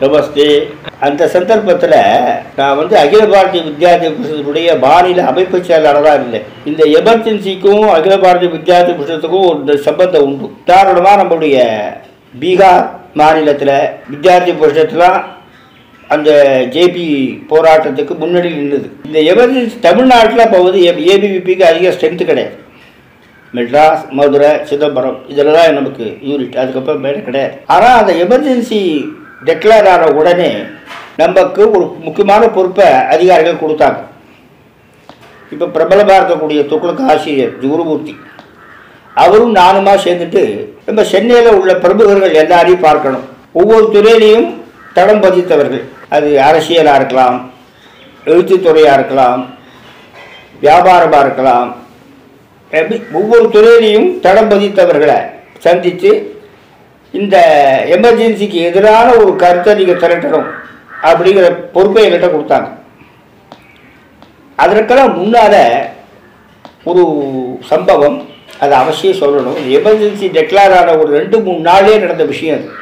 நமஸ்தே அந்த சந்தர்ப்பத்தில் நான் வந்து அகில பாரதிய வித்யார்த்தி பரிஷத்துடைய மாநில அமைப்பு செயலாளராக இருந்தேன் இந்த எமர்ஜென்சிக்கும் அகில பாரதிய வித்யார்த்தி பரிஷத்துக்கும் ஒரு சம்பந்தம் உண்டு உதாரணமாக நம்முடைய பீகார் மாநிலத்தில் வித்யார்த்தி பரிஷத்துலாம் அந்த ஜேபி போராட்டத்துக்கு முன்னாடி நின்றுது இந்த எமர்ஜென்சி தமிழ்நாட்டில் இப்போ வந்து ஏபிவிபிக்கு அதிக ஸ்ட்ரென்த்து கிடையாது மெட்ராஸ் மதுரை சிதம்பரம் இதில் தான் நமக்கு யூனிட் அதுக்கப்புறம் மேலே கிடையாது ஆனால் அந்த எமர்ஜென்சி டெக்ளேர் ஆன உடனே நமக்கு ஒரு முக்கியமான பொறுப்பை அதிகாரிகள் கொடுத்தாங்க இப்போ பிரபலமாக இருக்கக்கூடிய துக்ளக் ஆசிரியர் குருமூர்த்தி அவரும் நானுமா சேர்ந்துட்டு நம்ம சென்னையில் உள்ள பிரமுகர்கள் எல்லாரையும் பார்க்கணும் ஒவ்வொரு துறையிலையும் தடம் பதித்தவர்கள் அது அரசியலாக இருக்கலாம் எழுத்துத்துறையாக இருக்கலாம் வியாபாரமாக இருக்கலாம் எப்படி ஒவ்வொரு துறையிலையும் தடம் பதித்தவர்களை சந்தித்து இந்த எமர்ஜென்சிக்கு எதிரான ஒரு கருத்தை நீங்கள் திரட்டணும் அப்படிங்கிற பொறுப்பை என்கிட்ட கொடுத்தாங்க அதற்கெல்லாம் முன்னால் ஒரு சம்பவம் அதை அவசியம் சொல்லணும் எமர்ஜென்சி டெக்ளேர் ஆன ஒரு ரெண்டு மூணு நாளே நடந்த விஷயம் அது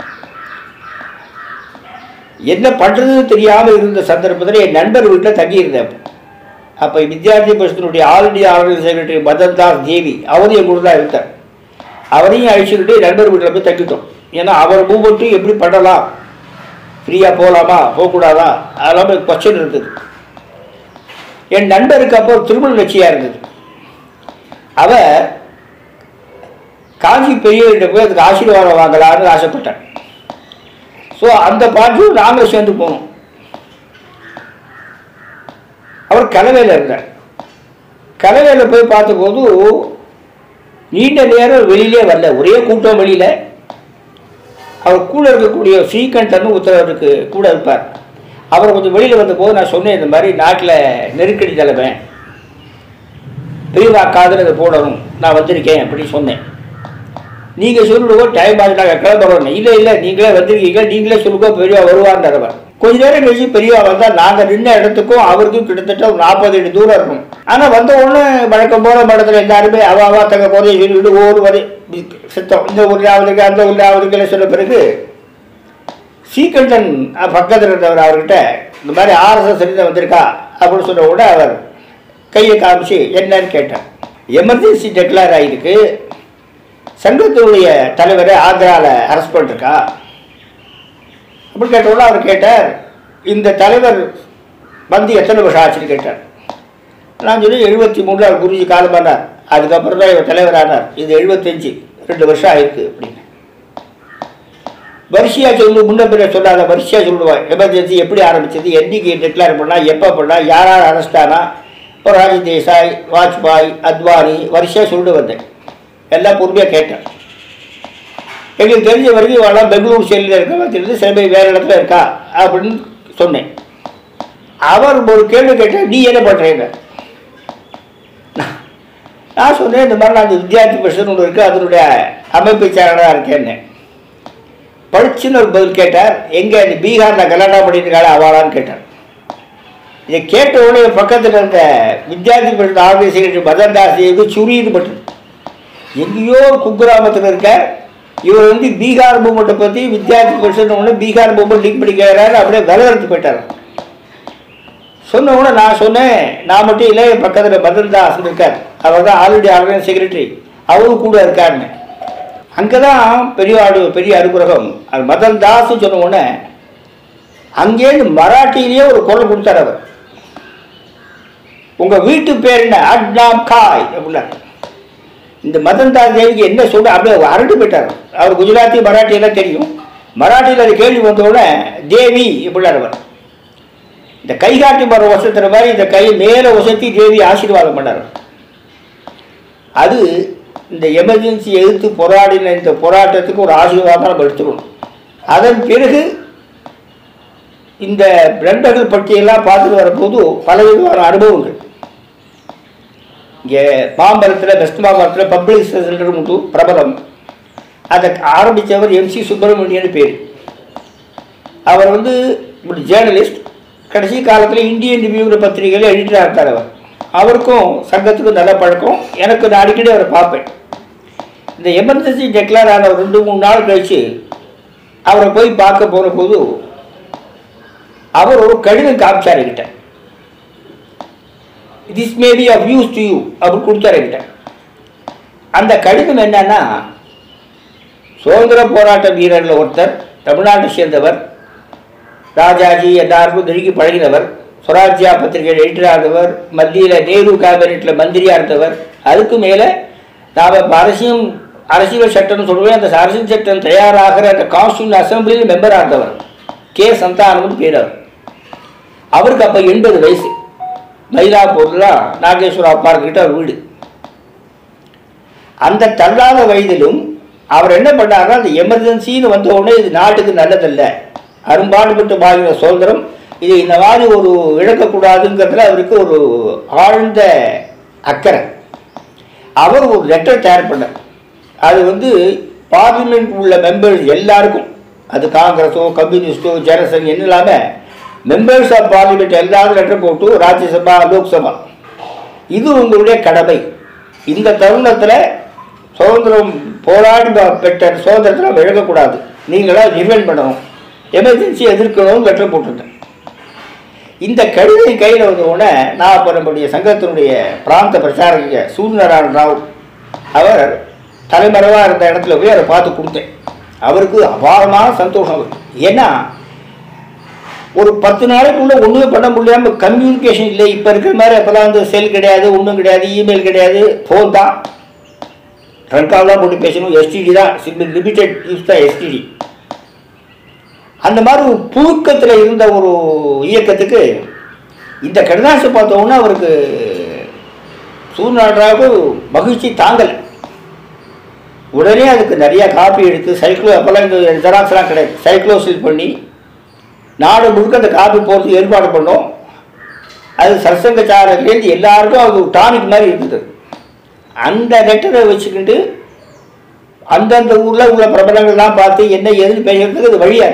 என்ன பண்ணுறதுன்னு தெரியாமல் இருந்த சந்தர்ப்பத்தில் என் நண்பர் வீட்டில் தங்கியிருந்தேன் அப்போ அப்போ வித்யார்த்தி பரிஷத்தினுடைய all India organise secretary Madan Das Devi அவரும் என் கூட தான் இருந்தார் அவரையும் அழிச்சுக்கிட்டு நண்பர் வீட்டில் போய் தங்கிட்டோம் ஏன்னா அவர் மூவ்மெண்ட்டும் எப்படி பண்ணலாம் ஃப்ரீயாக போகலாமா போகக்கூடாதா அதெல்லாம் கொஸ்டின் இருந்தது என் நண்பருக்கு அப்போ திருமண நிச்சயம் இருந்தது அவர் காஞ்சி பெரியவர்கிட்ட போய் அதுக்கு ஆசீர்வாதம் வாங்கலான்னு ஆசைப்பட்டேன் ஸோ அந்த பாட்டியும் நாங்களும் சேர்ந்து போனோம் அவர் கலவையில் இருந்தார் கலவையில் போய் பார்த்தபோது நீண்ட நேரம் வெளியிலே வரல ஒரே கூட்டம் வெளியில் அவர் கூட இருக்கக்கூடிய ஸ்ரீகண்டன் உத்தரவருக்கு கூட இருப்பார் அவர் கொஞ்சம் வெளியில் வந்தபோது நான் சொன்னேன் இந்த மாதிரி நாட்டில் நெருக்கடி தலைமை பெரியவா காதில் இதை போடணும் நான் வந்திருக்கேன் அப்படின்னு சொன்னேன் நீங்கள் சொல்லுங்க டைம் ஆகுது நாங்கள் கிளம்புறோம் இல்லை இல்லை நீங்களே வந்திருக்கீங்க நீங்களே சொல்லுங்க பெரியவா வருவார்ன்றார் அவர் கொஞ்ச நேரம் கழிச்சு பெரியவா வந்தால் நாங்கள் நின்ன இடத்துக்கும் அவருக்கும் கிட்டத்தட்ட ஒரு நாற்பது அடி தூரம் இருக்கும் ஆனால் வந்த உடனே வழக்கம் போல மடத்தில் எல்லாருமே அவ அவா தங்க குறைய சொல்லிட்டு ஒவ்வொரு வரி சித்தம் இந்த ஊரில் அவருக்கு அந்த ஊரில் அவருக்கு சொன்ன பிறகு ஸ்ரீகண்டன் பக்கத்தில் இருந்தவர் அவர்கிட்ட இந்த மாதிரி ஆர்எஸ்எஸ் இருந்து வந்திருக்கா அப்படின்னு சொன்ன உடனே அவர் கையை காமிச்சு என்னன்னு கேட்டார் எமர்ஜென்சி டெக்ளேர் ஆகிருக்கு சங்கத்தினுடைய தலைவரை ஆந்திராவில் அரெஸ்ட் பண்ணிருக்கா அப்படின்னு கேட்ட உடனே அவர் கேட்டார் இந்த தலைவர் வந்து எத்தனை வருஷம் ஆச்சுன்னு கேட்டார் நான் சொல்லி எழுபத்தி மூணில் அவர் குருஜி காலமானார் அதுக்கப்புறம் தான் இவர் தலைவரானார் இது எழுபத்தஞ்சு ரெண்டு வருஷம் ஆயிருக்கு அப்படின்னு வரிசையாக சொல்லு முன்ன பின்ன சொல்லாத வரிசையாக சொல்லுவான் எமர்ஜென்சி எப்படி ஆரம்பிச்சது என்னைக்கு டிக்ளேர் பண்ணா எப்போ பண்ணா யார் யார் அரெஸ்ட் ஆனா இப்போ ராஜி தேசாய் வாஜ்பாய் அத்வானி வரிசையாக சொல்லிட்டு வந்தேன் எல்லாம் பொறுமையாக கேட்டேன் எங்களுக்கு தெரிஞ்ச வரைக்கும் இவெல்லாம் பெங்களூர் செயலில் இருக்கா தெரிஞ்சு சில பேர் வேறு இடத்துல இருக்கா அப்படின்னு சொன்னேன் அவர் ஒரு கேள்வி கேட்டால் நீ என்ன பண்ணுறீங்க நான் சொன்னேன் இந்த மாதிரி நான் வித்யார்த்தி பரிஷன் ஒன்று இருக்குது அதனுடைய அமைப்பு செயலாளராக இருக்கேன்னு படிச்சுன்னு ஒரு பதில் கேட்டார் எங்கே இந்த பீகாரில் கலாட்டா பண்ணியிருக்காளே அவாளான்னு கேட்டார் இதை கேட்ட உடனே பக்கத்தில் இருந்த வித்யார்த்தி பரிஷத் ஆர்கனைஸ் செக்ரட்டரி மதன் தாஸ் தேவி சுரின்னு பட்டு எங்கேயோ குக்கிராமத்தில் இருக்க இவர் வந்து பீகார் மூமெண்ட்டை பற்றி வித்யார்த்தி பரிஷத் ஒன்று பீகார் மூமெண்ட் லீக் பண்ணி கேட்குறாரு அப்படியே விலகெடுத்து போயிட்டார் சொன்ன உடனே நான் சொன்னேன் நான் மட்டும் இல்லை என் பக்கத்தில் மதன் தாஸ் இருக்கார் அவர் தான் ஆல்ரெடி ஆர்கனைஸ் செக்ரட்டரி அவரும் கூட இருக்காருன்னு அங்கே தான் பெரிய ஆடு பெரிய அனுகிரகம் அது மதன் தாஸ் சொன்ன உடனே அங்கேருந்து மராட்டியிலேயே ஒரு குரல் கொடுத்தார் அவர் உங்கள் வீட்டு பேர் என்ன அட்னாம் காய் அப்படின்னாரு இந்த மதன் தாஸ் தேவிக்கு என்ன சொல்ல அப்படியே அரண்டு போயிட்டார் அவர் குஜராத்தி மராட்டி எல்லாம் தெரியும் மராட்டியில் அது கேள்வி வந்த உடனே தேவி எப்படின்னார் அவர் இந்த கை காட்டி மர வசத்துற மாதிரி இந்த கை மேலே வசத்தி தேவி ஆசீர்வாதம் பண்ணார் அது இந்த எமர்ஜென்சி எதிர்த்து போராடின இந்த போராட்டத்துக்கு ஒரு ஆசீர்வாதம் நம்ம எடுத்துக்கணும் அதன் பிறகு இந்த பிரண்டர்கள் பட்டியெல்லாம் பார்த்துட்டு வரும்போது பல விதமான அனுபவங்கள் இங்கே மாம்பரத்தில் வெஸ்ட் மாம்பரத்தில் பப்ளிக் சென்டர் மட்டும் பிரபலம் அதை ஆரம்பித்தவர் எம்சி சுப்பிரமணியன் பேர் அவர் வந்து ஒரு ஜேர்னலிஸ்ட் கடைசி காலத்தில் இந்தியன் ரிவ்யூங்கிற பத்திரிகையில் எடிட்டராக இருந்தார் அவர் அவருக்கும் சங்கத்துக்கும் நல்ல பழக்கம் எனக்கு நான் அடிக்கடி அவரை பார்ப்பேன் இந்த எமர்ஜென்சி டெக்ளேர் ஆன ஒரு ரெண்டு மூணு நாள் கழித்து அவரை போய் பார்க்க போன போது அவர் ஒரு கடிதம் காமிச்சார் என்கிட்ட this may be of use to you அப்படின்னு கொடுத்தாரு என்கிட்ட அந்த கடிதம் என்னன்னா சுதந்திர போராட்ட வீரர்களில் ஒருத்தர் தமிழ்நாட்டை சேர்ந்தவர் ராஜாஜி எல்லாருக்கும் நெருங்கி பழகினவர் சுவராஜ்யா பத்திரிகையில் எடிட்டராக இருந்தவர் மத்தியில் நேரு கேபினெட்டில் மந்திரியாக இருந்தவர் அதுக்கு மேலே நாம் இப்போ அரசியல் அரசியல் சட்டம்னு சொல்லுவேன் அந்த அரசியல் சட்டம் தயாராகிற அந்த கான்ஸ்டியூன் அசம்பிளியில் மெம்பராக இருந்தவர் கே சந்தானம்னு பேர் அவர் அவருக்கு அப்போ எண்பது வயசு மயிலாப்பூரில் நாகேஸ்வரா பார்க்கிட்ட அவர் வீடு அந்த தள்ளாத வயதிலும் அவர் என்ன பண்ணாருன்னா அந்த எமர்ஜென்சின்னு வந்த உடனே இது நாட்டுக்கு நல்லதல்ல அரும்பாடுபட்டு வாங்கின சுதந்திரம் இது இந்த மாதிரி ஒரு இழக்கக்கூடாதுங்கிறதுல அவருக்கு ஒரு ஆழ்ந்த அக்கறை அவர் ஒரு லெட்டர் தயார் பண்ணார் அது வந்து பார்லிமெண்ட் உள்ள மெம்பர்ஸ் எல்லாருக்கும் அது காங்கிரஸோ கம்யூனிஸ்டோ ஜனசங் என்ன இல்லாமல் மெம்பர்ஸ் ஆஃப் பார்லிமெண்ட் எல்லாரும் லெட்டர் போட்டு ராஜ்யசபா லோக்சபா இது உங்களுடைய கடமை இந்த தருணத்தில் சுதந்திரம் போராடி ப- பெற்ற சுதந்திரத்தை நம்ம இழக்கக்கூடாது நீங்களாம் டிஃபெண்ட் பண்ணணும் எமர்ஜென்சி எதிர்க்கணும்னு லெட்டர் போட்டிருந்தேன் இந்த கடிதம் கையில் வந்த உடனே நான் இப்போ நம்முடைய சங்கத்தினுடைய பிராந்த பிரச்சாரக சூரியநாராயண ராவ் அவர் தலைமறைவாக இருந்த இடத்துல போய் அதை பார்த்து கொடுத்தேன் அவருக்கு அபாரமான சந்தோஷம் அவருக்கு. ஏன்னா ஒரு பத்து நாளைக்குள்ள ஒன்றுமே பண்ண முடியாமல் கம்யூனிகேஷன் இல்லை இப்போ இருக்கிற மாதிரி அப்போல்லாம் வந்து செல் கிடையாது ஒன்றும் கிடையாது இமெயில் கிடையாது ஃபோன் தான் ட்ரங்கால் தான் போட்டு பேசணும் எஸ்டிடி தான் சிம்பிள் லிமிடெட் யூஸ் தான் எஸ்டிடி அந்த மாதிரி ஒரு புழுக்கத்தில் இருந்த ஒரு இயக்கத்துக்கு இந்த கடிதாசை பார்த்த உடனே அவருக்கு சூழ்நாடாக மகிழ்ச்சி தாங்கலை உடனே அதுக்கு நிறைய காப்பி எடுத்து சைக்கிளோ அப்போல்லாம் இந்த ஜெராக்ஸ்லாம் கிடையாது சைக்ளோசில் பண்ணி நாடு முழுக்க அந்த காப்பி போகிறதுக்கு ஏற்பாடு பண்ணோம் அது சர்சங்கச்சாரர்லேருந்து எல்லாருக்கும் அது ஒரு டானிக் மாதிரி இருக்குது அந்த லெட்டரை வச்சுக்கிட்டு அந்தந்த ஊரில் உள்ள பிரபலங்கள்லாம் பார்த்து என்ன ஏதுன்னு பேசுறதுக்கு அது வழியாது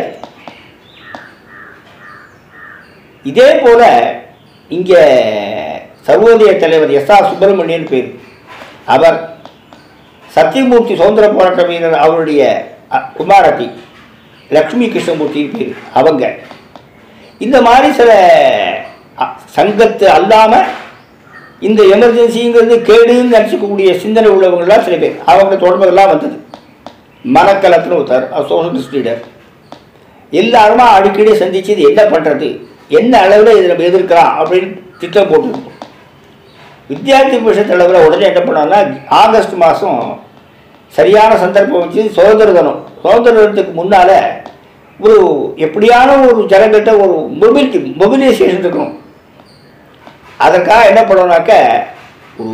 இதே போல இங்கே சர்வோதய தலைவர் எஸ் ஆர் சுப்பிரமணியன் பேர் அவர் சத்தியமூர்த்தி சுதந்திர போராட்ட வீரர் அவருடைய அ, குமாரத்தி லக்ஷ்மி கிருஷ்ணமூர்த்தி பேர் அவங்க இந்த மாதிரி சில அ, சங்கத்து அல்லாமல் இந்த எமர்ஜென்சிங்கிறது கேடுன்னு நினச்சிக்கக்கூடிய சிந்தனை உள்ளவங்களாம் சில பேர் அவங்க தொடர்புகள்லாம் வந்தது மனக்கலத்துன்னு ஒருத்தர் சோஷலிஸ்ட் லீடர் எல்லாருமா அடிக்கடி சந்திச்சு இது என்ன பண்ணுறது என்ன அளவில் இதை நம்ம எதிர்க்கலாம் அப்படின்னு திட்டம் போட்டுருக்கோம் வித்யார்த்தி பரிஷத் அளவில் உடனே என்ன பண்ணோம்னா ஆகஸ்ட் மாதம் சரியான சந்தர்ப்பம் வச்சு சுதந்திர தினம் சுதந்திர தினத்துக்கு முன்னால் ஒரு எப்படியான ஒரு ஜனங்கிட்ட ஒரு மொபிலிட்டி மொபிலைசேஷன் இருக்கணும் அதற்காக என்ன பண்ணோம்னாக்க ஒரு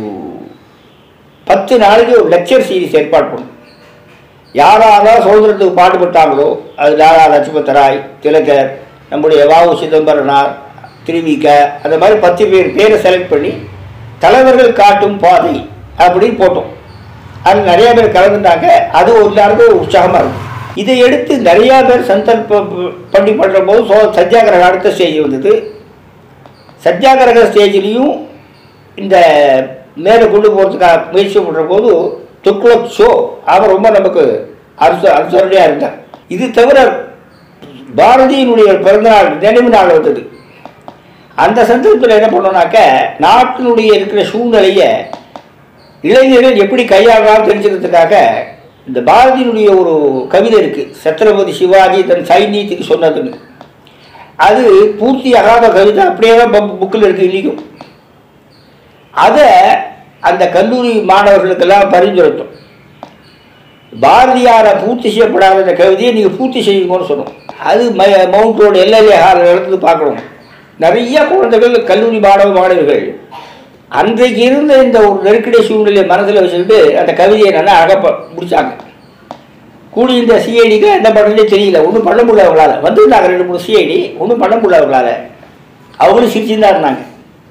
பத்து நாளைக்கு ஒரு லெக்சர் சீரிஸ் ஏற்பாடு பண்ணணும் யாராலாம் சுதந்திரத்துக்கு பாடுபட்டாங்களோ அது லாலா லட்சுமண ராய் திலகர் நம்முடைய வாவு சிதம்பரனார் திருவிக அந்த மாதிரி பத்து பேர் பேரை செலக்ட் பண்ணி தலைவர்கள் காட்டும் பாதை அப்படின்னு போட்டோம் அது நிறைய பேர் கலந்துட்டாங்க அது ஒரு எல்லாருக்கும் ஒரு உற்சாகமாக இருக்கும் இதை எடுத்து நிறையா பேர் சந்தர்ப்ப பண்ணி பண்ணுற போது சோ சத்தியாகிரக அடுத்த ஸ்டேஜ் வந்தது சத்தியாகிரக ஸ்டேஜ்லேயும் இந்த மேலே கொண்டு போகிறதுக்காக முயற்சி பண்ணுற போது துக்ளக் ஷோ அவர் ரொம்ப நமக்கு அரசு அரசுரையாக இருந்தார் இது தவிர பாரதியினுடைய பிறந்தநாள் நினைவு நாள் வந்தது அந்த சந்தர்ப்பத்தில் என்ன பண்ணோம்னாக்க நாட்டினுடைய இருக்கிற சூழ்நிலையை இளைஞர்கள் எப்படி கையாளலாம் தெரிஞ்சுக்கிறதுக்காக இந்த பாரதியினுடைய ஒரு கவிதை இருக்குது சத்ரபதி சிவாஜி தன் சைனியத்துக்கு சொன்னதுன்னு அது பூர்த்தி ஆகாத கவிதை அப்படியே தான் புக்கில் இருக்குது இன்றைக்கும் அதை அந்த கல்லூரி மாணவர்களுக்கெல்லாம் பரிந்துரைத்தோம் பாரதியாரை பூர்த்தி செய்யப்படாத இந்த கவிதையை நீங்கள் பூர்த்தி செய்யுங்கன்னு சொன்னோம் அது ம மவுண்ட் ரோடு எல்எல்ஏ ஹால் இடத்துல பார்க்கணும் நிறைய குழந்தைகள் கல்லூரி மாணவ மாணவிகள் அன்றைக்கு இருந்த இந்த ஒரு நெருக்கடி சூழ்நிலையை மனசில் வச்சுக்கிட்டு அந்த கவிதையை நல்லா அழகாக முடிச்சாங்க கூடி இந்த சிஐடிக்கு என்ன பண்ணுறதே தெரியல ஒன்றும் பண்ண முடியல அவங்களால வந்துருந்தாங்க ரெண்டு மூணு சிஐடி ஒன்றும் பண்ண முடியல அவங்களால அவங்களும் சிரிச்சுன்னு தான் இருந்தாங்க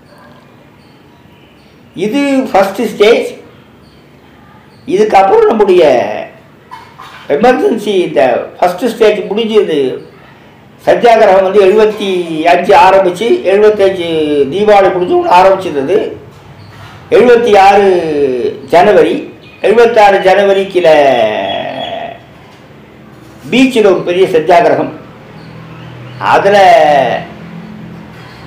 இது ஃபஸ்ட்டு ஸ்டேஜ் இதுக்கப்புறம் நம்முடைய எமர்ஜென்சி இந்த ஃபஸ்ட்டு ஸ்டேஜ் முடிஞ்சது சத்தியாகிரகம் வந்து எழுபத்தி அஞ்சு ஆரம்பித்து எழுபத்தஞ்சு தீபாவளி முடிஞ்சு ஆரம்பிச்சிருந்தது எழுபத்தி ஆறு ஜனவரி எழுபத்தாறு ஜனவரிக்கில் பீச்சில் ஒரு பெரிய சத்தியாகிரகம் அதில்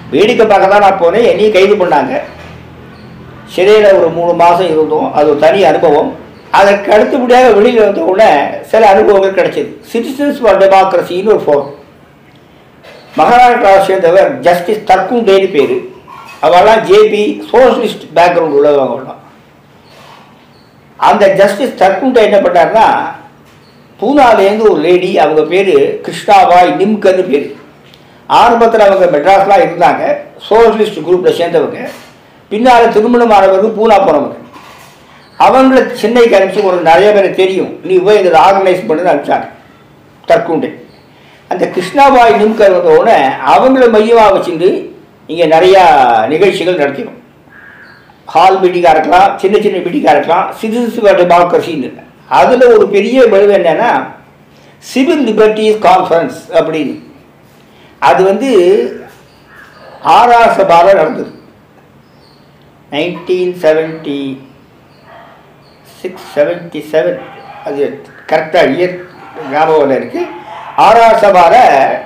வேடிக்கை பார்க்க தான் நான் போனேன் என்னையும் கைது பண்ணாங்க சிறையில் ஒரு மூணு மாதம் இருந்தோம் அது ஒரு தனி அனுபவம் அதற்கு அடுத்தபடியாக வெளியில் வந்த உடனே சில அனுபவங்கள் கிடைச்சது சிட்டிசன்ஸ் ஃபார் டெமோக்ரஸின்னு ஒரு ஃபோரம் மகாராஷ்டிராவை சேர்ந்தவர் ஜஸ்டிஸ் தர்க்குண்டேன்னு பேர் அவெல்லாம் ஜேபி சோஷலிஸ்ட் பேக்ரவுண்ட் உள்ளவங்கலாம் அந்த ஜஸ்டிஸ் தர்க்குண்டே என்ன பண்ணார்னா பூனாலேருந்து ஒரு லேடி அவங்க பேர் கிருஷ்ணாபாய் நிம்கன்னு பேர் ஆரம்பத்தில் அவங்க மெட்ராஸ்லாம் இருந்தாங்க சோஷலிஸ்ட் குரூப்பில் சேர்ந்தவங்க பின்னால் திருமணமானவருக்கு பூனா போனவங்க அவங்கள சென்னைக்கு அனுப்பிச்சு ஒரு நிறைய பேர் தெரியும் நீ போய் இதை ஆர்கனைஸ் பண்ணுன்னு அனுப்பிச்சாங்க தற்குண்டே அந்த கிருஷ்ணாபாய் நிம்கர் வந்த உடனே அவங்கள மையமாக வச்சுட்டு இங்கே நிறையா நிகழ்ச்சிகள் நடத்திடும் ஹால் மீட்டிங்காக இருக்கலாம் சின்ன சின்ன மீட்டிங்காக இருக்கலாம் சிட்டிசன்ஸ் டெமோக்ரஸின்னு அதில் ஒரு பெரிய விளைவு என்னன்னா சிவில் லிபர்ட்டிஸ் கான்ஃபரன்ஸ் அப்படின்னு அது வந்து ஆறாம் சபாவில் நடந்தது nineteen seventy six seventy seven அது கரெக்டாக இயர் ஞாபகம் இருக்குது ஆறாம் சபாவில்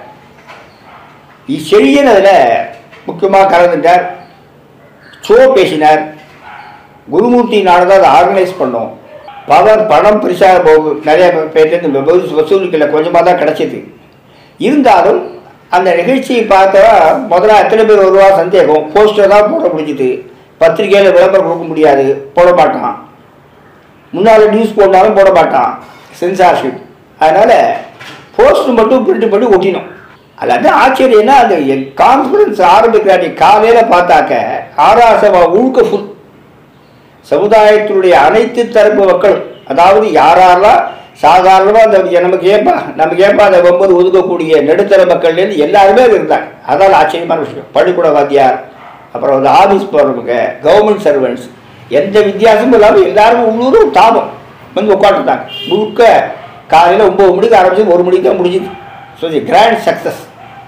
செழியன் அதில் முக்கியமாக கலந்துட்டார் ஷோ பேசினார் குருமூர்த்தி நாடு அதை ஆர்கனைஸ் பண்ணோம் பவர் பணம் பெருசாக போகும் நிறைய பேர்லேருந்து வசூ- வசூலிக்கல கொஞ்சமாக தான் கிடைச்சிது இருந்தாலும் அந்த நிகழ்ச்சியை பார்த்தா முதல்ல எத்தனை பேர் வருவா சந்தேகம் போஸ்டர் தான் போட முடிஞ்சுது பத்திரிகையில் விளம்பரம் கொடுக்க முடியாது போட மாட்டான் முன்னால் நியூஸ் போட்டாலும் போட மாட்டான் சென்சார்ஷிப் அதனால் போஸ்ட் மட்டும் பிரிண்ட் பண்ணி ஒட்டினோம் அல்லாத ஆச்சரியம்னா அந்த கான்ஃபரன்ஸ் ஆரம்பிக்கிற அன்னைக்கு காலையில் பார்த்தாக்க ஆராசவா ஊழுக்க ஃபுல் சமுதாயத்தினுடைய அனைத்து தரப்பு மக்களும் அதாவது யாரெல்லாம் சாதாரணமாக அந்த நமக்கு ஏப்பா நமக்கு ஏப்பா அந்த ஒன்பது ஒதுக்கக்கூடிய நடுத்தர மக்கள்லேருந்து எல்லாருமே அது இருந்தாங்க அதான் ஆச்சரியமான விஷயம் பள்ளிக்கூட வாத்தியார் அப்புறம் வந்து ஆஃபீஸ் போகிறவங்க கவர்மெண்ட் சர்வெண்ட்ஸ் எந்த வித்தியாசமும் இல்லாமல் எல்லாரும் உள்ளூரும் தாபம் வந்து உட்காந்துட்டாங்க முழுக்க காலையில் ஒம்பது மணிக்கு ஆரம்பிச்சு ஒரு மணிக்கு தான் முடிஞ்சுது ஸோ தி கிராண்ட் சக்ஸஸ்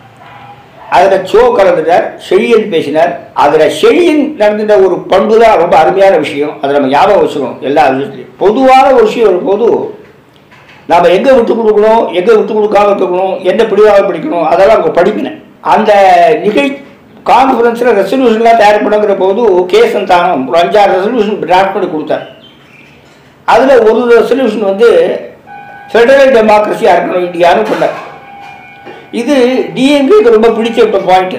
அதில் சோ கலந்துட்டார் செழியன் பேசினார் அதில் செழியன் நடந்துட்ட ஒரு பண்பு தான் ரொம்ப அருமையான விஷயம் அதை நம்ம ஞாபகம் வச்சுக்கணும் எல்லா விஷயத்துலையும் பொதுவான ஒரு விஷயம் வரும்போது நாம் எங்கே விட்டு கொடுக்கணும் எங்கே விட்டு கொடுக்காம இருக்கணும் என்ன பிடிவாக பிடிக்கணும் அதெல்லாம் அவங்க படிப்பினேன் அந்த நிகழ் கான்ஃபரன்ஸில் ரெசல்யூஷன்லாம் தயார் பண்ணுங்கிற போது கே சந்தானம் ஒரு அஞ்சாறு ரெசல்யூஷன் டிராஃப்ட் பண்ணி கொடுத்தார் அதில் ஒரு ரெசல்யூஷன் வந்து ஃபெடரல் டெமோக்ரஸியாக இருக்கணும் இந்தியான்னு சொன்னார் இது டிஎம்கேக்கு ரொம்ப பிடிச்ச பாயிண்ட்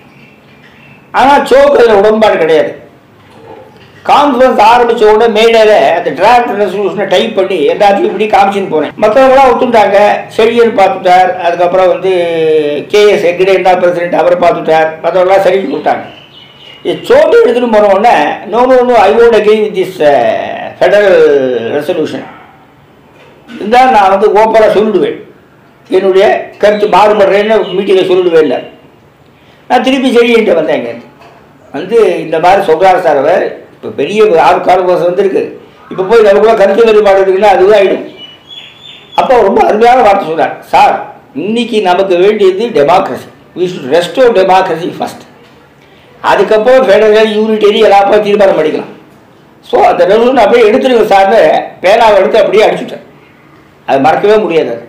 ஆனால் சோக்கு அதில் உடன்பாடு கிடையாது கான்ஃபரன்ஸ் ஆரம்பிச்ச உடனே மேடையில் அந்த டிராஃப்ட் ரெசல்யூஷனை டைப் பண்ணி எல்லாத்தையும் இப்படி காமிச்சின்னு போனேன் மற்றவங்களாம் ஒத்துட்டாங்க செழியன் பார்த்துட்டார் அதுக்கப்புறம் வந்து கேஎஸ் ஹெக்டே தான் பிரசிடென்ட் அவரை பார்த்துட்டார் மற்றவங்களாம் சரி கொடுத்தாங்க இது சோட்டு எடுத்துகிட்டு போன உடனே no no no I vote again with this federal resolution இருந்தால் நான் வந்து ஓப்பராக சொல்லிடுவேன் என்னுடைய கருத்து மாறுபடுறேன்னு மீட்டிங்கில் சொல்லிடுவேன் இல்லை நான் திருப்பி செடியிட்ட வந்தேன் இங்கேருந்து வந்து இந்த மாதிரி சொல்கிறாரு சார் அவர் இப்போ பெரிய ஆறு கார்பஸ் வந்திருக்கு இப்போ போய் நமக்குள்ள கருத்து வேறுபாடு இருக்குன்னா அதுவும் ஆகிடும் அப்போ ரொம்ப அருமையான வார்த்தை சொல்றார் சார் இன்னைக்கு நமக்கு வேண்டியது democracy we should restore democracy first அதுக்கப்புறம் ஃபெடரல் யூனிட்டரி எல்லாம் போய் தீர்மானம் பண்ணிக்கலாம் ஸோ அந்த ரெசல்யூஷன் அப்படியே எடுத்துருங்க சார்னு பேனாவை எடுத்து அப்படியே அடிச்சுட்டேன் அது மறக்கவே முடியாது அது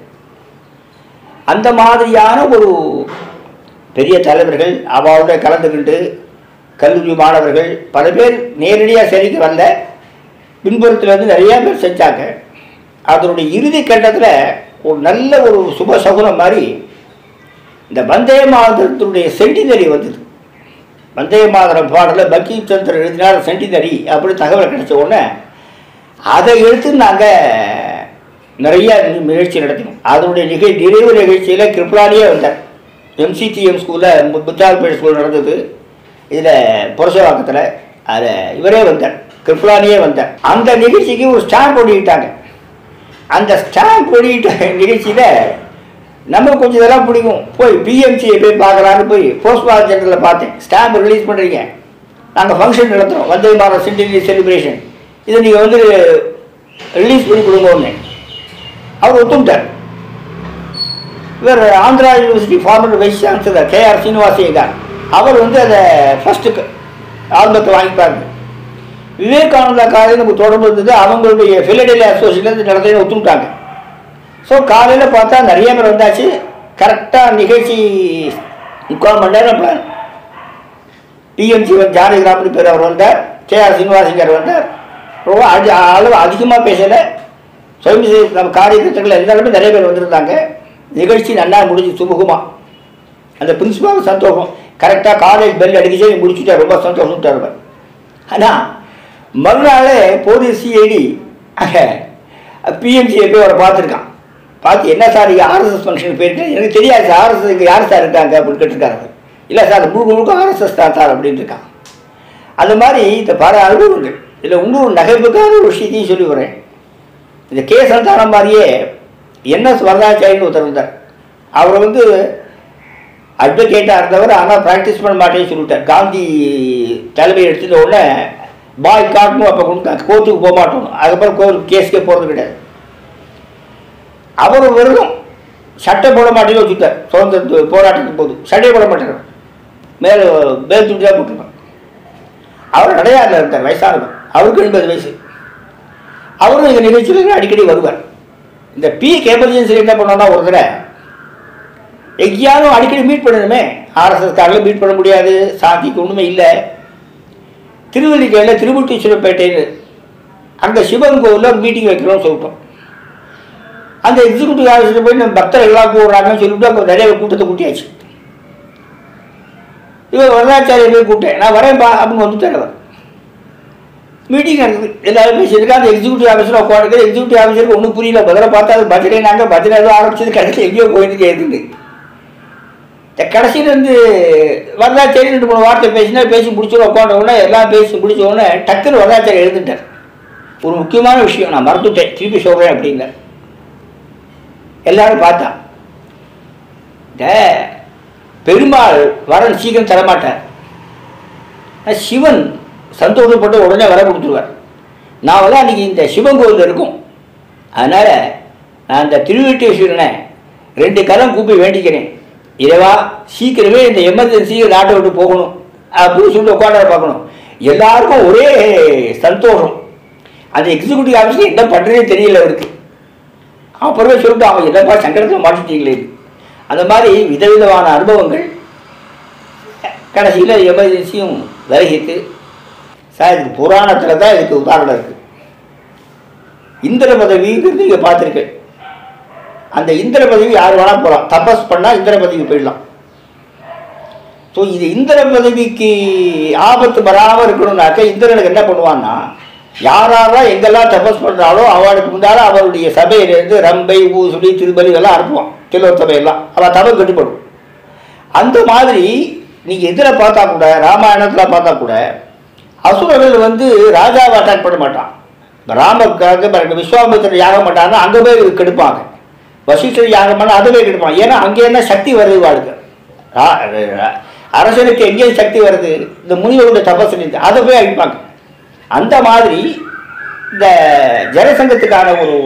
அந்த மாதிரியான ஒரு பெரிய தலைவர்கள் அவளோட கலந்துக்கிட்டு கல்லூரி மாணவர்கள் பல பேர் நேரடியாக சரிக்கு வந்த பின்புறத்தில் வந்து நிறைய பேர் செஞ்சாங்க அதனுடைய இறுதி கட்டத்தில் ஒரு நல்ல ஒரு சுப சகுனம் மாதிரி இந்த வந்தே மாதத்தினுடைய சென்டினரி வந்தது வந்தே மாதரம் பாடலில் பங்கி சந்திரன் எழுதினார் சென்டினரி அப்படி தகவல் கிடைச்ச உடனே அதை எடுத்து நாங்கள் நிறைய நிகழ்ச்சி நடத்தினோம் அதனுடைய நிகழ் நிறைவு நிகழ்ச்சியில் கிருப்லானியே வந்தார் எம்சிடிஎம் ஸ்கூலில் புத்தால்பேட் ஸ்கூல் நடந்தது இதில் புரசவாக்கத்தில் அதில் இவரே வந்தார் கிருப்லானியே வந்தார் அந்த நிகழ்ச்சிக்கு ஒரு ஸ்டாம்ப் வெளியிட்டாங்க அந்த ஸ்டாம்ப் வெளியிட்ட நிகழ்ச்சியில் நமக்கு கொஞ்சம் இதெல்லாம் பிடிக்கும் போய் பிஎம்சியை போய் பார்க்கலான்னு போய் போஸ்ட் மாஸ்டர் ஜெனரலில் பார்த்தேன் ஸ்டாம்ப் ரிலீஸ் பண்ணுறீங்க நாங்கள் ஃபங்க்ஷன் நடத்துகிறோம் வந்தே மாதம் சென்டினரி செலிப்ரேஷன் இதை நீங்கள் வந்து ரிலீஸ் பண்ணி கொடுங்கன்னு அவர் ஒத்துக்கிட்டார் இவர் Andhra university former vice chancellor K R Srinivasa Iyengar அவர் வந்து அதை ஃபஸ்ட்டு ஆல்பத்தை வாங்கிப்பாருங்க விவேகானந்தா காலையில் நமக்கு தொடர்பு இருந்தது அவங்களுடைய ஃபிலடெலி அசோசியேஷன் நடத்தி ஒத்துக்கிட்டாங்க ஸோ காலையில் பார்த்தா நிறைய பேர் வந்தாச்சு கரெக்டாக நிகழ்ச்சி முக்கால் மணி நேரம் பிளான் டிஎம் சிவன் ஜானகிராமன் பேர் அவர் வந்தார் கே ஆர் சீனிவாசங்கர் வந்தார் ரொம்ப அதி அளவு அதிகமாக பேசலை சுயம் சேவை நம்ம காரியத்திட்டங்கள் எல்லாருமே நிறைய பேர் வந்திருந்தாங்க நிகழ்ச்சி நல்லா முடிஞ்சு சுமூகமாக அந்த பிரின்சிபால் சந்தோஷம் கரெக்டாக காலேஜ் பெல் அடிக்கச்சே முடிச்சுட்டா ரொம்ப சந்தோஷம் அவர் ஆனால் மறுநாள் போலீஸ் சிஐடி அங்கே பிஎம்சியை போய் அவரை பார்த்துருக்கான் பார்த்து என்ன சார் இங்கே ஆர்எஸ்எஸ் ஃபங்க்ஷன் போயிருக்கு எனக்கு தெரியாது சார் ஆர்எஸ்எஸ் இங்கே யார் சார் இருக்காங்க அப்படின்னு கேட்டிருக்காரு இல்லை சார் முழுக்க முழுக்க ஆர்எஸ்எஸ் தான் சார் அப்படின்னு இருக்கான் அந்த மாதிரி இந்த பல அனுபவங்கள் இதில் இன்னொரு நகைப்புக்கான ஒரு விஷயத்தையும் சொல்லி வரேன் இந்த கே சந்தானம் மாதிரியே என்எஸ் வரதாச்சாரின்னு ஒருத்தர் இருந்தார் அவர் வந்து அட்வொகேட்டாக இருந்தவர் ஆனால் ப்ராக்டிஸ் பண்ண மாட்டேன்னு சொல்லிட்டார் காந்தி தலைமை எடுத்துட்ட உடனே பாய் காட்டணும் அப்போ கொண்டு கோர்ட்டுக்கு போக மாட்டோம் அதுக்கப்புறம் கோர்ட் கேஸ்க்கே போகிறது கிடையாது அவர் வெறும் சட்டை போட மாட்டேன்னு வச்சுட்டார் சுதந்திர போராட்டத்துக்கு போது சட்டை போட மாட்டார் மேலே மேல் துண்டியாக போட்டுருப்பார் அவர் அடையாறில் இருந்தார் வயசானவர் அவருக்கு எண்பது வயசு அவரும் எங்கள் நிகழ்ச்சியில் அடிக்கடி வருவார் இந்த பீக் எமர்ஜென்சியில் என்ன பண்ணோம்னா ஒரு தடவை எங்கேயாவது அடிக்கடி மீட் பண்ணணுமே ஆர்எஸ்எஸ் காரில் மீட் பண்ண முடியாது சாந்திக்கு ஒன்றுமே இல்லை திருவள்ளிக்கையில் திருமுட்டீஸ்வரப்பேட்டைன்னு அங்கே சிவன் கோவிலில் மீட்டிங் வைக்கிறோம்னு சொல்லிட்டோம் அந்த எக்ஸிக்யூட்டிவ் ஆஃபீஸில் போய் நம்ம பக்தர்கள்லாம் கூடுறாங்கன்னு சொல்லிட்டு அங்கே நிறைய கூட்டத்தை கூட்டியாச்சு இவர் வரதாச்சாரியை போய் கூப்பிட்டேன் நான் வரேன் பா அப்படின்னு வந்துட்டார் அவர் மீட்டிங் நடக்குது எல்லாரும் பேசியிருக்கா அந்த எக்ஸிக்யூட்டிவ் ஆஃபீஸில் உட்காந்துருக்கு எக்ஸிக்யூட்டிவ் ஆஃபீஸருக்கு ஒன்றும் புரியல பதிலாக பார்த்தா அது பஜனை நாங்கள் பஜனை ஏதோ ஆரம்பிச்சது கடைசியில் எங்கேயோ போயிட்டு கேட்குது இந்த கடைசியில் இருந்து வரதாச்சாரி ரெண்டு மூணு வார்த்தை பேசினா பேசி முடிச்சோட உட்காந்த உடனே எல்லாம் பேசி முடிச்ச உடனே டக்குன்னு வரதாச்சாரி எழுந்துட்டார் ஒரு முக்கியமான விஷயம் நான் மறந்துட்டேன் திருப்பி சொல்கிறேன் அப்படிங்க எல்லாரும் பார்த்தா இந்த பெருமாள் வரன் சீக்கிரம் தரமாட்டார் ஆனா சிவன் சந்தோஷப்பட்டு உடனே வர கொடுத்துருவார் நான் வந்து அன்றைக்கி இந்த சிவன் கோவில் இருக்கும் அதனால் நான் இந்த திருவெட்டேஸ்வரனை ரெண்டு கலம் கூப்பி வேண்டிக்கிறேன் இறைவா சீக்கிரமே இந்த எமர்ஜென்சி நாட்டை விட்டு போகணும் அப்படின்னு சொல்லி உட்காந்து பார்க்கணும் எல்லாருக்கும் ஒரே சந்தோஷம் அந்த எக்ஸிக்யூட்டிவ் ஆஃபீஸில் என்ன பண்ணுறதே தெரியல அவருக்கு அப்புறமே சொல்லிட்டு அவன் என்னப்பா சங்கடத்தில் மாட்டிட்டீங்களே அந்த மாதிரி விதவிதமான அனுபவங்கள் கடைசியில் எமர்ஜென்சியும் விலகிட்டு சார் இதுக்கு புராணத்தில் தான் இதுக்கு உதாரணம் இருக்குது இந்திர பதவிங்கிறது நீங்கள் பார்த்துருக்கேன் அந்த இந்திர பதவி யார் வேணால் போகலாம் தபஸ் பண்ணால் இந்திர பதவிக்கு போயிடலாம் ஸோ இது இந்திர பதவிக்கு ஆபத்து வராமல் இருக்கணும்னாக்க இந்திரனுக்கு என்ன பண்ணுவான்னா யாரெல்லாம் எங்கெல்லாம் தபஸ் பண்ணுறாலோ அவளுக்கு முன்னால அவருடைய சபையிலேருந்து ரம்பை ஊசுடி திருப்பலி இதெல்லாம் அனுப்புவான் திலோர் சபையெல்லாம் அவள் தபம் கட்டுப்படும் அந்த மாதிரி நீங்கள் இதில் பார்த்தா கூட ராமாயணத்தில் பார்த்தா கூட அசுரர்கள் வந்து ராஜாவை அட்டாக் பண்ண மாட்டான் ராம விஸ்வாமித்திரர் யாகம் பண்ணாங்கன்னா அங்கே போய் கெடுப்பாங்க வசிஷ்டர் யாகம் பண்ண அதை போய் கெடுப்பாங்க ஏன்னா அங்கே என்ன சக்தி வருது வாழ்க்கை ரா- ர- அரசனுக்கு எங்கே சக்தி வருது இந்த முனிவருடைய தபஸ் இருந்து அதை போய் அழிப்பாங்க அந்த மாதிரி இந்த ஜனசங்கத்துக்கான ஒரு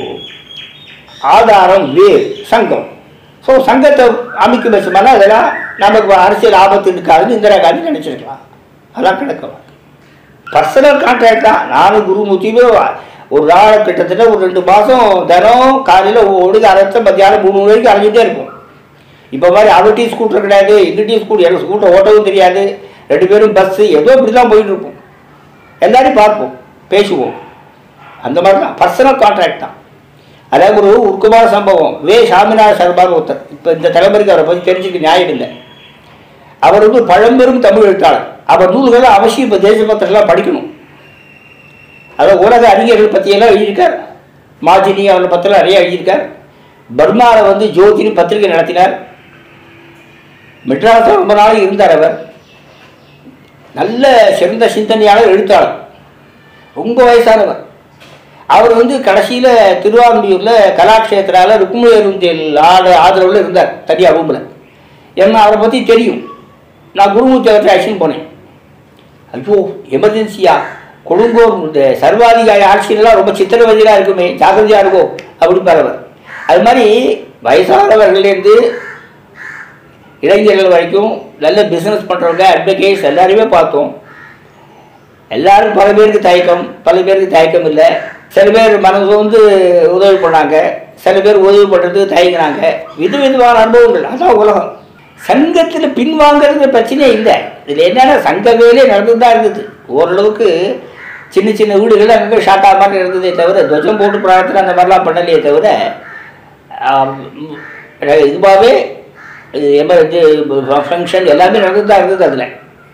ஆதாரம் வேர் சங்கம் ஸோ சங்கத்தை அமைக்க வச்சோம்னா அதெல்லாம் நமக்கு அரசியல் ஆபத்து இருக்காதுன்னு இந்திரா காந்தி நினச்சிருக்கலாம் அதெல்லாம் கிடக்கும் பர்சனல் கான்ட்ராக்ட் தான் நானும் குருமூர்த்தியுமே ஒரு நாள் கிட்டத்தட்ட ஒரு ரெண்டு மாதம் தினம் காலையில் ஒழுங்கு அரைச்ச மத்தியானம் மூணு மணி வரைக்கும் அரைஞ்சிட்டே இருப்போம் இப்போ மாதிரி அவர்கிட்டையும் ஸ்கூட்டர் கிடையாது எங்கிட்டையும் ஸ்கூட்டர் எனக்கு ஸ்கூட்டர் ஓட்டவும் தெரியாது ரெண்டு பேரும் பஸ்ஸு ஏதோ இப்படி தான் போயிட்டு இருப்போம் எல்லாரையும் பார்ப்போம் பேசுவோம் அந்த மாதிரி தான் பர்சனல் கான்ட்ராக்ட் தான் அதாவது ஒரு உருக்கமான சம்பவம் வே சாமிநாத சர்மான்னு ஒருத்தர் இப்போ இந்த தலைமுறைக்கு அவரை பற்றி தெரிஞ்சுக்க நியாயம் இல்லை அவர் வந்து பழம்பெரும் தமிழ் எழுத்தாளர் அவர் நூல்களை அவசியம் இப்போ தேசபக்தர்கள்லாம் படிக்கணும் அதாவது உலக அறிஞர்கள் பற்றியெல்லாம் எழுதியிருக்கார் மாஜினி அவரை பற்றிலாம் நிறைய எழுதியிருக்கார் பர்மாவில் வந்து ஜோதினி பத்திரிகை நடத்தினார் மெட்ராஸில் ரொம்ப நாள் இருந்தார் அவர் நல்ல சிறந்த சிந்தனையாளர் எழுத்தாளர் ரொம்ப வயசானவர் அவர் வந்து கடைசியில் திருவாரூரில் கலாக்ஷேத்திரால ருக்மிணி அருந்தேல் ஆட ஆதரவில் இருந்தார் தனியாக ரூமில் ஏன்னா அவரை பற்றி தெரியும் நான் குருமூர்த்தி அவர்கிட்ட ஆக்ஷன் போனேன் ஐயோ எமர்ஜென்சியா கொடுங்கோர் இந்த சர்வாதிகாரி ஆட்சியிலலாம் ரொம்ப சித்திரவதையாக இருக்குமே ஜாக்கிரதையாக இருக்கும் அப்படிப்பார் அவர் அது மாதிரி வயசானவர்கள்லேருந்து இளைஞர்கள் வரைக்கும் நல்ல பிஸ்னஸ் பண்ணுறவங்க அட்வொகேட்ஸ் எல்லாரையுமே பார்த்தோம் எல்லாரும் பல பேருக்கு தயக்கம் பல பேருக்கு தயக்கம் இல்லை சில பேர் மனசு வந்து உதவி பண்ணாங்க சில பேர் உதவி பண்ணுறதுக்கு தயங்கினாங்க வித விதமான அனுபவங்கள் அதான் உலகம் சங்கத்தில் பின்வாங்கிறது பிரச்சனையே இல்லை இதில் என்னன்னா சங்க வேலையே நடந்து தான் இருக்குது ஓரளவுக்கு சின்ன சின்ன வீடுகள் அங்கே ஷார்ட் ஆக மாதிரி இருந்ததே தவிர துவஜம் போட்டு பிரார்த்தனை அந்த மாதிரிலாம் பண்ணலையே தவிர ஆம், இதுவாகவே எமர்ஜி ஃபங்க்ஷன் எல்லாமே நடந்து தான் இருந்தது அதில்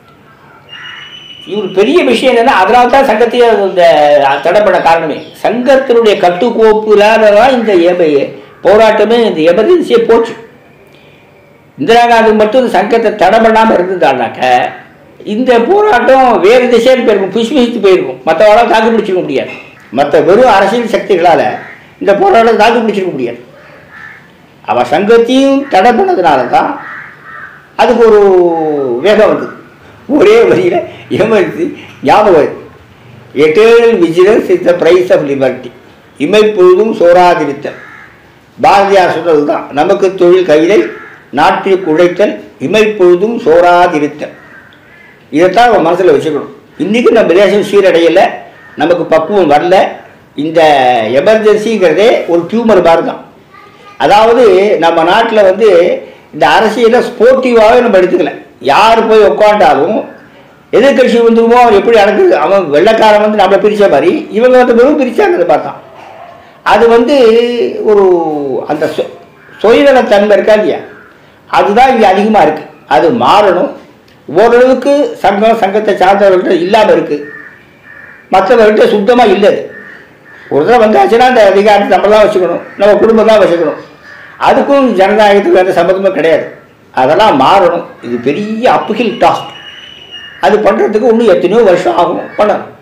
இவர் பெரிய விஷயம் என்னன்னா அதனால தான் சங்கத்தையே இந்த தடை பண்ண காரணமே சங்கத்தினுடைய கட்டுக்கோப்புலால தான் இந்த எம போராட்டமே இந்த எமர்ஜென்சியே போச்சு இந்திரா காந்தி மட்டும் இந்த சங்கத்தை தடை பண்ணாமல் இருந்திருந்தானாக்க இந்த போராட்டம் வேறு திசையில் போயிருக்கும் புஷ்பித்து போயிருக்கும் மற்றவங்களால் தாக்கு பிடிச்சிக்க முடியாது மற்ற வெறும் அரசியல் சக்திகளால் இந்த போராட்டம் தாக்கு பிடிச்சிக்க முடியாது அவன் சங்கத்தையும் தடை பண்ணதுனால தான் அதுக்கு ஒரு வேகம் வந்தது ஒரே வரியில் எமர்ஜி ஞாபகம் eternal vigilance is the price of liberty இமைப்பொழுதும் சோராதிருத்தல் பாரதியார் சொன்னது தான் நமக்கு தொழில் கையிலை நாட்டிற்கு உழைத்தல் இமைப்பொழுதும் சோராதிருத்தல் இதைத்தான் நம்ம மனசில் வச்சுக்கணும் இன்றைக்கி நம்ம தேசம் சீரடையலை நமக்கு பக்குவம் வரல இந்த எமர்ஜென்சிங்கிறதே ஒரு டியூமர் மாதிரி தான் அதாவது நம்ம நாட்டில் வந்து இந்த அரசியலை ஸ்போர்ட்டிவாகவே நம்ம எடுத்துக்கல யார் போய் உட்காண்டாலும் எதிர்கட்சி வந்துருமோ அவன் எப்படி நடக்குது அவன் வெள்ளைக்காரன் வந்து நம்மளை பிரித்த மாதிரி இவங்க வந்து வெறும் பிரித்தாங்கிறத பார்த்தான் அது வந்து ஒரு அந்த சொ- சுயநலத்தன்மை இருக்கா இல்லையா அதுதான் இங்கே அதிகமாக இருக்குது அது மாறணும் ஓரளவுக்கு சங்கம் சங்கத்தை சார்ந்தவர்கள்ட்ட இல்லாமல் இருக்குது மற்றவர்கள்ட்ட சுத்தமாக இல்லை அது ஒரு தடவை வந்தாச்சுன்னா அந்த அதிகாரத்தை நம்ம தான் வச்சுக்கணும் நம்ம குடும்பம் தான் வச்சுக்கணும் அதுக்கும் ஜனநாயகத்துக்கு எந்த சம்மந்தமும் கிடையாது அதெல்லாம் மாறணும் இது பெரிய அப்ஹில் டாஸ்க் அது பண்ணுறதுக்கு இன்னும் எத்தனையோ வருஷம் ஆகும் பண்ணணும்